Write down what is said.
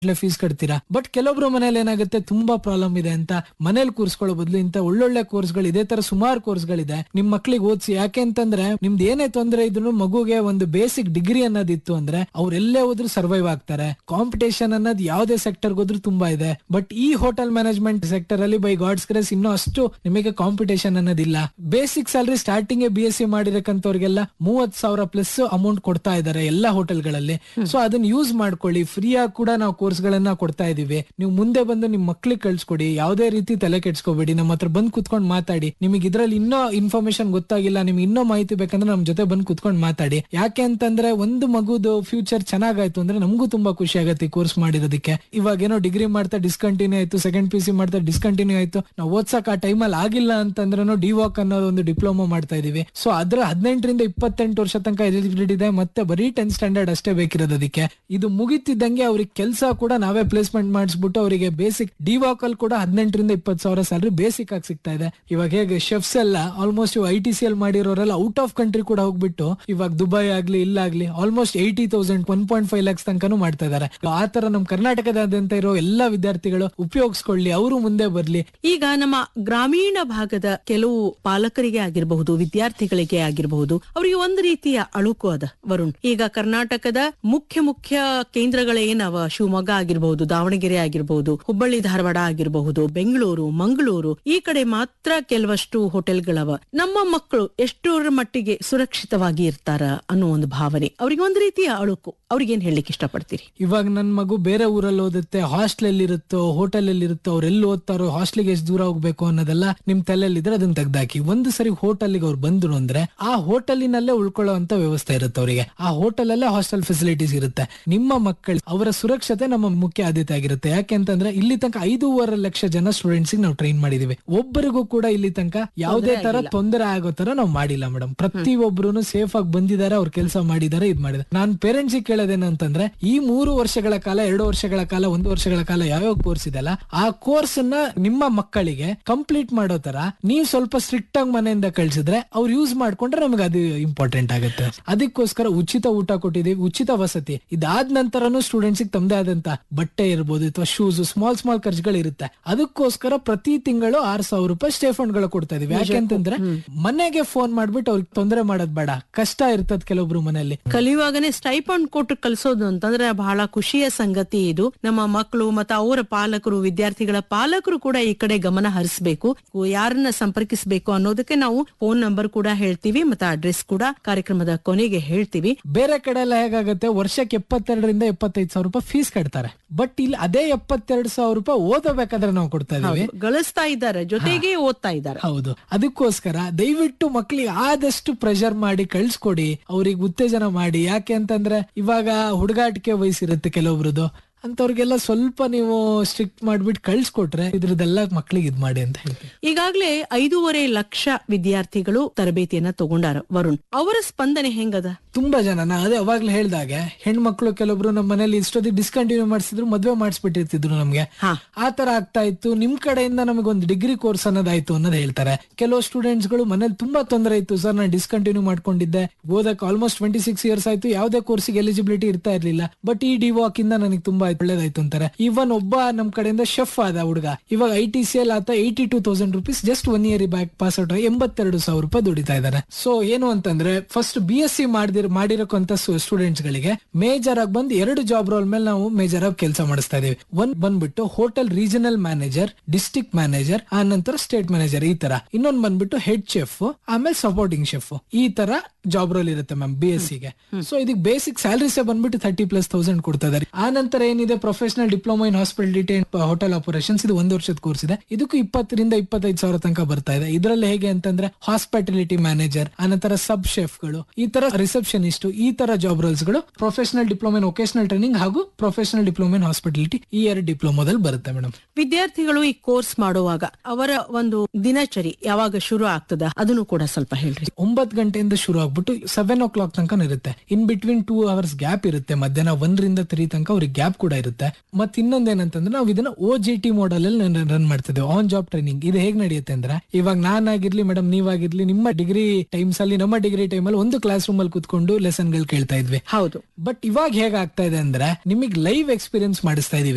Fees ಕಟ್ತೀರಾ but ಕೆಲವೊಬ್ರು ಮನೇಲಿ ಏನಾಗುತ್ತೆ ತುಂಬಾ ಪ್ರಾಬ್ಲಮ್ ಇದೆ ಅಂತ ಮನೇಲಿ ಕೂರ್ಸ್ಕೊಳ್ಳೋ ಬದಲು ಇಂತ ಒಳ್ಳೊಳ್ಳೆ ಕೋರ್ಸ್ಗಳು ಇದೇ ತರ ಸುಮಾರು ಕೋರ್ಸ್ಗಳಿದೆ ನಿಮ್ ಮಕ್ಳಿಗೆ ಓದಿಸಿ ಯಾಕೆ ಅಂತಂದ್ರೆ ನಿಮ್ದು ಏನೇ ತೊಂದರೆ ಇದ್ರು ಮಗುಗೆ ಒಂದು ಬೇಸಿಕ್ ಡಿಗ್ರಿ ಅನ್ನೋದಿತ್ತು ಅಂದ್ರೆ ಅವ್ರು ಎಲ್ಲೇ ಹೋದ್ರು ಸರ್ವೈವ್ ಆಗ್ತಾರೆ ಕಾಂಪಿಟೇಷನ್ ಅನ್ನೋದು ಯಾವ್ದೇ ಸೆಕ್ಟರ್ ಹೋದ್ರು ತುಂಬಾ ಇದೆ ಬಟ್ ಈ ಹೋಟೆಲ್ ಮ್ಯಾನೇಜ್ಮೆಂಟ್ ಸೆಕ್ಟರ್ ಅಲ್ಲಿ ಬೈ ಗಾಡ್ಸ್ ಗ್ರೇಸ್ ಇನ್ನೂ ಅಷ್ಟು ನಿಮಗೆ ಕಾಂಪಿಟೇಷನ್ ಅನ್ನೋದಿಲ್ಲ basic salary starting B S C ಮಾಡಿರಕ್ಕಂತವ್ರಿಗೆಲ್ಲ ಮೂವತ್ ಸಾವಿರ ಪ್ಲಸ್ ಅಮೌಂಟ್ ಕೊಡ್ತಾ ಇದ್ದಾರೆ ಎಲ್ಲಾ ಹೋಟೆಲ್ಗಳಲ್ಲಿ ಸೊ ಅದನ್ನ ಯೂಸ್ ಮಾಡ್ಕೊಳ್ಳಿ ಫ್ರೀ ಆಗಿ ಕೂಡ ನಾವು ಕೋರ್ಸ್ ಗಳನ್ನ ಕೊಡ್ತಾ ಇದೀವಿ ನೀವು ಮುಂದೆ ಬಂದು ನಿಮ್ ಮಕ್ಳಿಗೆ ಕಳ್ಸ್ಕೊಡಿ ಯಾವ್ದೇ ರೀತಿ ತಲೆ ಕೆಡ್ಸ್ಕೊಬೇಡಿ ನಮ್ಮ ಹತ್ರ ಬಂದ್ ಕುತ್ಕೊಂಡ್ ಮಾತಾಡಿ ನಿಮಗೆ ಇದ್ರಲ್ಲಿ ಇನ್ನೂ ಇನ್ಫಾರ್ಮೇಶನ್ ಗೊತ್ತಾಗಿಲ್ಲ ನಿಮ್ಗೆ ಇನ್ನೂ ಮಾಹಿತಿ ಬೇಕಂದ್ರೆ ನಮ್ ಜೊತೆ ಬಂದ್ ಕುತ್ಕೊಂಡ್ ಮಾತಾಡಿ ಯಾಕೆ ಅಂತಂದ್ರೆ ಒಂದು ಮಗುದು ಫ್ಯೂಚರ್ ಚೆನ್ನಾಗಾಯ್ತು ಅಂದ್ರೆ ನಮಗೂ ತುಂಬಾ ಖುಷಿ ಆಗತ್ತೆ ಈ ಕೋರ್ಸ್ ಮಾಡಿರೋದಕ್ಕೆ ಇವಾಗ ಏನೋ ಡಿಗ್ರಿ ಮಾಡ್ತಾ ಡಿಸ್ಕಂಟಿನ್ಯೂ ಆಯ್ತು ಸೆಕೆಂಡ್ ಪಿ ಸಿ ಮಾಡ್ತಾ ಡಿಸ್ಕಂಟಿನ್ಯೂ ಆಯ್ತು ನಾವು ಓದ್ಸಕ್ ಆ ಟೈಮಲ್ಲಿ ಆಗಿಲ್ಲ ಅಂತಂದ್ರೂ ಡಿವಾಕ್ ಅನ್ನೋದು ಒಂದು ಡಿಪ್ಲೊಮಾ ಮಾಡ್ತಾ ಇದೀವಿ ಸೊ ಅದ್ರ ಹದಿನೆಂಟರಿಂದ ಇಪ್ಪತ್ತೆಂಟು ವರ್ಷ ತನಕ ಎಲಿಜಿಬಿಲಿಟಿ ಇದೆ ಮತ್ತೆ ಬರೀ ಟೆಂತ್ ಸ್ಟ್ಯಾಂಡರ್ಡ್ ಅಷ್ಟೇ ಬೇಕಿರೋದು ಅದಕ್ಕೆ ಇದು ಮುಗಿತಿದ್ದಂಗೆ ಅವ್ರಿಗೆ ಕೆಲಸ ಕೂಡ ನಾವೇ ಪ್ಲೇಸ್ಮೆಂಟ್ ಮಾಡಿಸ್ಬಿಟ್ಟು ಅವರಿಗೆ ಬೇಸಿಕ್ ಡಿವಾಕ್ ಅಲ್ಲಿ ಕೂಡ ಹದಿನೆಂಟರಿಂದ ಇಪ್ಪತ್ತು ಸಾವಿರ ಸ್ಯಾಲರಿ ಬೇಸಿಕ್ ಆಗಿ ಸಿಗ್ತಾ ಇದೆ ಇವಾಗ ಹೇಗೆ ಶೆಫ್ಸ್ ಎಲ್ಲ almost I T C L ಮಾಡಿರೋರೆಲ್ಲ ಔಟ್ ಆಫ್ ಕಂಟ್ರಿ ಕೂಡ ಹೋಗ್ಬಿಟ್ಟು ಇವಾಗ ದುಬೈ ಆಗ್ಲಿ ಇಲ್ಲಾಗ್ಲಿ almost eighty thousand one point five lakhs ತನಕನೂ ಮಾಡ್ತಾ ಇದಾರೆ ಆ ತರ ನಮ್ ಕರ್ನಾಟಕದಾದ್ಯಂತ ಇರೋ ಎಲ್ಲಾ ವಿದ್ಯಾರ್ಥಿಗಳು ಉಪಯೋಗಿಸ್ಕೊಳ್ಳಿ ಅವರು ಮುಂದೆ ಬರ್ಲಿ ಈಗ ನಮ್ಮ ಗ್ರಾಮೀಣ ಭಾಗದ ಕೆಲವು ಪಾಲಕರಿಗೆ ಆಗಿರಬಹುದು ವಿದ್ಯಾರ್ಥಿಗಳಿಗೆ ಆಗಿರಬಹುದು ಅವರಿಗೆ ಒಂದು ರೀತಿಯ ಅಳುಕು ಅದ ವರುಣ್ ಈಗ ಕರ್ನಾಟಕದ ಮುಖ್ಯ ಮುಖ್ಯ ಕೇಂದ್ರಗಳೇನವ ಶಿವಮೊಗ್ಗ ಆಗಿರಬಹುದು ದಾವಣಗೆರೆ ಆಗಿರಬಹುದು ಹುಬ್ಬಳ್ಳಿ ಧಾರವಾಡ ಆಗಿರಬಹುದು ಬೆಂಗಳೂರು ಮಂಗಳೂರು ಈ ಕಡೆ ಮಾತ್ರ ಕೆಲವಷ್ಟು ಹೋಟೆಲ್ಗಳವ ನಮ್ಮ ಮಕ್ಕಳು ಎಷ್ಟರ ಮಟ್ಟಿಗೆ ಸುರಕ್ಷಿತವಾಗಿ ಇರ್ತಾರ ಅನ್ನೋ ಒಂದು ಭಾವನೆ ಅವರಿಗೆ ಒಂದು ರೀತಿಯ ಅಳುಕು ಅವ್ರಿಗೇನ್ ಹೇಳಲಿಕ್ಕೆ ಇಷ್ಟಪಡ್ತೀರಿ ಇವಾಗ ನನ್ ಮಗು ಬೇರೆ ಊರಲ್ಲಿ ಓದುತ್ತೆ ಹಾಸ್ಟೆಲ್ ಎಲ್ಲಿ ಇರುತ್ತೋ ಹೋಟೆಲ್ ಎಲ್ಲಿ ಇರುತ್ತೋ ಅವ್ರು ಎಲ್ಲಿ ಓದ್ತಾರೋ ಹಾಸ್ಟೆಲ್ಗೆ ಎಷ್ಟು ದೂರ ಹೋಗ್ಬೇಕು ಅನ್ನೋದೆಲ್ಲ ನಿಮ್ ತಲೆಯಲ್ಲಿ ಇದ್ರೆ ಅದನ್ನ ತೆಗ್ದಾಕಿ ಒಂದು ಸರಿ ಹೋಟೆಲ್ಗೆ ಅವ್ರು ಬಂದ್ರು ಅಂದ್ರೆ ಆ ಹೋಟೆಲಿನಲ್ಲೇ ಉಳ್ಕೊಳ್ಳೋ ಅಂತ ವ್ಯವಸ್ಥೆ ಇರುತ್ತೆ ಅವರಿಗೆ ಆ ಹೋಟೆಲ್ ಅಲ್ಲೇ ಹಾಸ್ಟೆಲ್ ಫೆಸಿಲಿಟೀಸ್ ಇರುತ್ತೆ ನಿಮ್ಮ ಮಕ್ಕಳು ಅವರ ಸುರಕ್ಷತೆ ನಮ್ಮ ಮುಖ್ಯ ಆದ್ಯತೆ ಆಗಿರುತ್ತೆ ಯಾಕೆ ಅಂತಂದ್ರೆ ಇಲ್ಲಿ ತನಕ ಐದೂವರೆ ಲಕ್ಷ ಜನ ಸ್ಟೂಡೆಂಟ್ಸ್ ನಾವು ಟ್ರೈನ್ ಮಾಡಿದೀವಿ ಒಬ್ಬರಿಗೂ ಕೂಡ ಇಲ್ಲಿ ತನಕ ಯಾವುದೇ ತರ ತೊಂದರೆ ಆಗೋ ತರ ನಾವು ಮಾಡಿಲ್ಲ ಮೇಡಮ್ ಪ್ರತಿ ಒಬ್ರು ಸೇಫ್ ಆಗಿ ಬಂದಿದ್ದಾರೆ ಅವ್ರ ಕೆಲಸ ಮಾಡಿದ್ದಾರೆ ಇದ್ ಮಾಡಿದ್ದಾರೆ ನಾನ್ ಪೇರೆಂಟ್ಸ್ ಕೇಳೋದೇನಂತಂದ್ರೆ ಈ ಮೂರು ವರ್ಷಗಳ ಕಾಲ ಎರಡು ವರ್ಷಗಳ ಕಾಲ ಒಂದು ವರ್ಷಗಳ ಕಾಲ ಯಾವ್ಯಾವ ಕೋರ್ಸ್ ಇದೆಲ್ಲ ಆ ಕೋರ್ಸ್ ನ ನಿಮ್ಮ ಮಕ್ಕಳಿಗೆ ಕಂಪ್ಲೀಟ್ ಮಾಡೋ ತರ ನೀವು ಸ್ವಲ್ಪ ಸ್ಟ್ರಿಕ್ಟ್ ಆಗಿ ಮನೆಯಿಂದ ಕಳ್ಸಿದ್ರೆ ಅವ್ರು ಯೂಸ್ ಮಾಡ್ಕೊಂಡ್ರೆ ನಮ್ಗೆ ಅದು ಇಂಪಾರ್ಟೆಂಟ್ ಆಗುತ್ತೆ ಅದಕ್ಕೋಸ್ಕರ ಉಚಿತ ಊಟ ಕೊಟ್ಟಿದೀವಿ ಉಚಿತ ವಸತಿ ಇದಾದ ನಂತರನು ಸ್ಟೂಡೆಂಟ್ಸ್ ತಮ್ಮದೇ ಆದಂತ ಬಟ್ಟೆ ಇರ್ಬೋದು ಅಥವಾ ಶೂಸ್ ಸ್ಮಾಲ್ ಸ್ಮಾಲ್ ಖರ್ಚುಗಳು ಇರುತ್ತೆ ಅದಕ್ಕೋಸ್ಕರ ಪ್ರತಿ ತಿಂಗಳು ಆರ್ ಸಾವಿರ ರೂಪಾಯಿ ಸ್ಟೇ ಫಂಡ್ ಗಳು ಕೊಡ್ತಾ ಇದೀವಿ ಯಾಕೆಂತಂದ್ರೆ ಮನೆಗೆ ಫೋನ್ ಮಾಡ್ಬಿಟ್ಟು ಅವ್ರಿಗೆ ತೊಂದರೆ ಮಾಡೋದ್ ಬೇಡ ಕಷ್ಟ ಇರ್ತದ ಕೆಲವೊಬ್ರು ಮನೆಯಲ್ಲಿ ಕಲಿಯುವಾಗನೇ ಸ್ಟೈಪಂಡ್ ಕೊಟ್ಟು ಕಲಿಸೋದು ಅಂತಂದ್ರೆ ಬಹಳ ಖುಷಿಯ ಸಂಗತಿ ಇದು ನಮ್ಮ ಮಕ್ಕಳು ಮತ್ತೆ ಅವರ ಪಾಲಕರು ವಿದ್ಯಾರ್ಥಿಗಳ ಪಾಲಕರು ಕೂಡ ಈ ಕಡೆ ಗಮನ ಹರಿಸಬೇಕು ಯಾರನ್ನ ಸಂಪರ್ಕಿಸಬೇಕು ಅನ್ನೋದಕ್ಕೆ ನಾವು ಫೋನ್ ನಂಬರ್ ಕೂಡ ಹೇಳ್ತೀವಿ ಮತ್ತೆ ಅಡ್ರೆಸ್ ಕೂಡ ಕಾರ್ಯಕ್ರಮದ ಕೊನೆಗೆ ಹೇಳ್ತೀವಿ ಬೇರೆ ಕಡೆ ಎಲ್ಲ ಹೇಗಾಗುತ್ತೆ ವರ್ಷಕ್ಕೆ ಎಪ್ಪತ್ತೆರಡರಿಂದ ಎಪ್ಪತ್ತೈದು ಸಾವಿರ ರೂಪಾಯಿ ಫೀಸ್ ಕಟ್ತಾರೆ ಬಟ್ ಇಲ್ಲಿ ಅದೇ ಎಪ್ಪತ್ತೆರಡು ಸಾವಿರ ರೂಪಾಯಿ ಓದಬೇಕಾದ್ರೆ ನಾವು ಕೊಡ್ತಾ ಇದೀವಿ ಗಳಿಸ್ತಾ ಇದ್ದಾರೆ ಜೊತೆಗೆ ಓದ್ತಾ ಇದ್ದಾರೆ ಹೌದು ಅದಕ್ಕೋಸ್ಕರ ದಯವಿಟ್ಟು ಮಕ್ಳಿಗೆ ಆದಷ್ಟು ಪ್ರೆಷರ್ ಮಾಡಿ ಕಳ್ಸ್ಕೊಡಿ ಅವ್ರಿಗೆ ಉತ್ತೇಜನ ಮಾಡಿ ಯಾಕೆ ಅಂತಂದ್ರೆ ಇವಾಗ ಹುಡುಗಾಟಿಕೆ ವಯಸ್ಸಿರುತ್ತೆ ಕೆಲವೊಬ್ರದ್ದು ಅಂತವ್ರಿಗೆಲ್ಲ ಸ್ವಲ್ಪ ನೀವು ಸ್ಟ್ರಿಕ್ಟ್ ಮಾಡ್ಬಿಟ್ಟು ಕಳ್ಸ್ಕೊಟ್ರೆ ಇದ್ರದ್ದೆಲ್ಲ ಮಕ್ಳಿಗೆ ಇದ್ ಮಾಡಿ ಅಂತ ಹೇಳ್ತೀನಿ ಈಗಾಗ್ಲೇ ಐದೂವರೆ ಲಕ್ಷ ವಿದ್ಯಾರ್ಥಿಗಳು ತರಬೇತಿಯನ್ನ ತಗೊಂಡಾರ ವರುಣ್ ಅವರ ಸ್ಪಂದನೆ ಹೆಂಗದ ತುಂಬಾ ಜನ ನಾ ಅದೇ ಅವಾಗ್ಲೇ ಹೇಳ್ದಾಗೆ ಹೆಣ್ಮಕ್ಳು ಕೆಲವೊಬ್ರು ನಮ್ಮ ಮನೇಲಿ ಇಷ್ಟೊತ್ತಿಗೆ ಡಿಸ್ಕಂಟಿನ್ಯೂ ಮಾಡಿಸಿದ್ರು ಮದ್ವೆ ಮಾಡಿಸ್ಬಿಟ್ಟಿರ್ತಿದ್ರು ನಮ್ಗೆ ಹಾ. ಆ ತರ ಆಗ್ತಾ ಇತ್ತು ನಿಮ್ ಕಡೆಯಿಂದ ನಮಗೊಂದು ಡಿಗ್ರಿ ಕೋರ್ಸ್ ಅನ್ನೋದಾಯ್ತು ಅನ್ನೋದು ಹೇಳ್ತಾರೆ ಕೆಲವು ಸ್ಟೂಡೆಂಟ್ಸ್ ಗಳು ಮನೇಲಿ ತುಂಬಾ ತೊಂದರೆ ಇತ್ತು ಸರ್ ನಾನು ಡಿಸ್ಕಂಟಿನ್ಯೂ ಮಾಡ್ಕೊಂಡಿದ್ದೆ ಓದಕ್ಕೆ ಆಲ್ಮೋಸ್ಟ್ ಟ್ವೆಂಟಿ ಸಿಕ್ಸ್ ಇಯರ್ಸ್ ಆಯ್ತು ಯಾವುದೇ ಕೋರ್ಸಿಗೆ ಎಲಿಜಿಬಿಲಿಟಿ ಇರ್ತಾ ಇರ್ಲಿಲ್ಲ ಬಟ್ ಈ ಡಿವಾಕ್ ಇಂದ ನನಗೆ ತುಂಬಾ ಒಳ್ಳೇದಾಯ್ತು ಅಂತಾರೆ ಇವನ್ ಒಬ್ಬ ನಮ್ ಕಡೆಯಿಂದ ಶೆಫ್ ಆದ ಹುಡುಗ ಇವಾಗ ಐ ಟಿ ಸಿ ಎಲ್ ಆತ eighty two thousand rupees just one year back pass out ಎಂಬತ್ತೆರಡು ಸಾವಿರ ರೂಪಾಯಿ ದುಡಿತಾ ಇದ್ದಾರೆ ಸೊ ಏನು ಅಂತಂದ್ರೆ ಫಸ್ಟ್ ಬಿ ಎಸ್ ಸಿ ಮಾಡಿದಿರ್ ಮಾಡಿರೋಂತ ಸ್ಟೂಡೆಂಟ್ಸ್ ಗಳಿಗೆ ಮೇಜರ್ ಆಗಿ ಬಂದು ಎರಡು ಜಾಬ್ ರೋಲ್ ಮೇಲೆ ನಾವು ಮೇಜರ್ ಆಗಿ ಕೆಲಸ ಮಾಡಿಸ್ತಾ ಇದೀವಿ ಒಂದ್ ಬಂದ್ಬಿಟ್ಟು hotel regional manager district manager ಆ ನಂತರ ಸ್ಟೇಟ್ ಮ್ಯಾನೇಜರ್ ಈ ತರ ಇನ್ನೊಂದ್ ಬಂದ್ಬಿಟ್ಟು ಹೆಡ್ ಶೆಫ್ ಆಮೇಲೆ ಸಪೋರ್ಟಿಂಗ್ ಶೆಫ್ ಈ ತರ ಜಾಬ್ ರೋಲ್ ಇರುತ್ತೆ ಮ್ಯಾಮ್ ಬಿ ಎಸ್ ಸಿಗೆ ಸೊ ಇದಕ್ಕೆ ಬೇಸಿಕ್ ಸ್ಯಾಲರೀಸ್ ಬಂದ್ಬಿಟ್ಟು ತರ್ಟಿ ಪ್ಲಸ್ ತೌಸಂಡ್ ಕೊಡ್ತಾ ಇದಾರೆ ಆ ನಂತರ ಏನಿದೆ professional diploma in hospitality and hotel operations ಇದು ಒಂದು ವರ್ಷದ ಕೋರ್ಸ್ ಇದೆ ಇದಕ್ಕೂ ಇಪ್ಪತ್ತರಿಂದ ಇಪ್ಪತ್ತೈದು ಸಾವಿರ ತನಕ ಬರ್ತಾ ಇದೆ ಇದರಲ್ಲಿ ಹೇಗೆ ಅಂತಂದ್ರೆ ಹಾಸ್ಪಿಟಾಲಿಟಿ ಮ್ಯಾನೇಜರ್ ಆನಂತರ ಸಬ್ ಶೆಫ್ ಗಳು ಈ ತರ ರಿಸೆಪ್ಷನಿಸ್ಟ್ ಈ ತರ ಜಾಬ್ ರೋಲ್ಸ್ ಗಳು professional diploma in vocational training ಹಾಗೂ ಪ್ರೊಫೆಷನಲ್ ಡಿಪ್ಲೊಮಾ ಇನ್ ಹಾಸ್ಪಿಟಾಲಿಟಿ ಈ ಎರಡು ಡಿಪ್ಲೊಮಾದಲ್ಲಿ ಬರುತ್ತೆ ಮೇಡಮ್ ವಿದ್ಯಾರ್ಥಿಗಳು ಈ ಕೋರ್ಸ್ ಮಾಡುವಾಗ ಅವರ ಒಂದು ದಿನಚರಿ ಯಾವಾಗ ಶುರು ಆಗ್ತದ ಅದನ್ನು ಕೂಡ ಸ್ವಲ್ಪ ಹೇಳ್ರಿ ಒಂಬತ್ತು ಗಂಟೆಯಿಂದ ಶುರು ಆಗ್ಬಿಟ್ಟು ಸೆವೆನ್ ಓ ಕ್ಲಾಕ್ ತನಕ ಇರುತ್ತೆ in between two hours gap ಇರುತ್ತೆ ಮಧ್ಯಾಹ್ನ ಒಂದರಿಂದ ತ್ರೀ ತನಕ ಅವ್ರಿಗೆ ಗ್ಯಾಪ್ ಕೂಡ ಇರುತ್ತೆ ಮತ್ತೆ ಇನ್ನೊಂದೇನಂತಂದ್ರೆ ನಾವು ಇದನ್ನ ಓ ಜಿ ಟಿ ಮಾಡಲ್ ಅಲ್ಲಿ ರನ್ ಮಾಡ್ತಿದ್ದೇವೆ ಆನ್ ಜಾಬ್ ಟ್ರೈನಿಂಗ್ ಇದು ಹೇಗ್ ನಡೆಯುತ್ತೆ ಅಂದ್ರೆ ಇವಾಗ ನಾನಾಗಿರ್ಲಿ ಮೇಡಮ್ ನೀವಾಗಿರ್ಲಿ ನಿಮ್ಮ ಡಿಗ್ರಿ ಟೈಮ್ಸ್ ಅಲ್ಲಿ ನಮ್ಮ ಡಿಗ್ರಿ ಟೈಮ್ ಅಲ್ಲಿ ಒಂದು ಕ್ಲಾಸ್ ರೂಮ್ ಅಲ್ಲಿ ಕುತ್ಕೊಂಡು ಲೆಸನ್ ಗಳು ಕೇಳ್ತಾ ಇದ್ವಿ ಹೌದು ಬಟ್ ಇವಾಗ ಹೇಗಾಗ್ತಾ ಇದೆ ಅಂದ್ರೆ ನಿಮಗೆ ಲೈವ್ ಎಕ್ಸ್ಪೀರಿಯನ್ಸ್ ಮಾಡಿಸ್ತಾ ಇದೀವಿ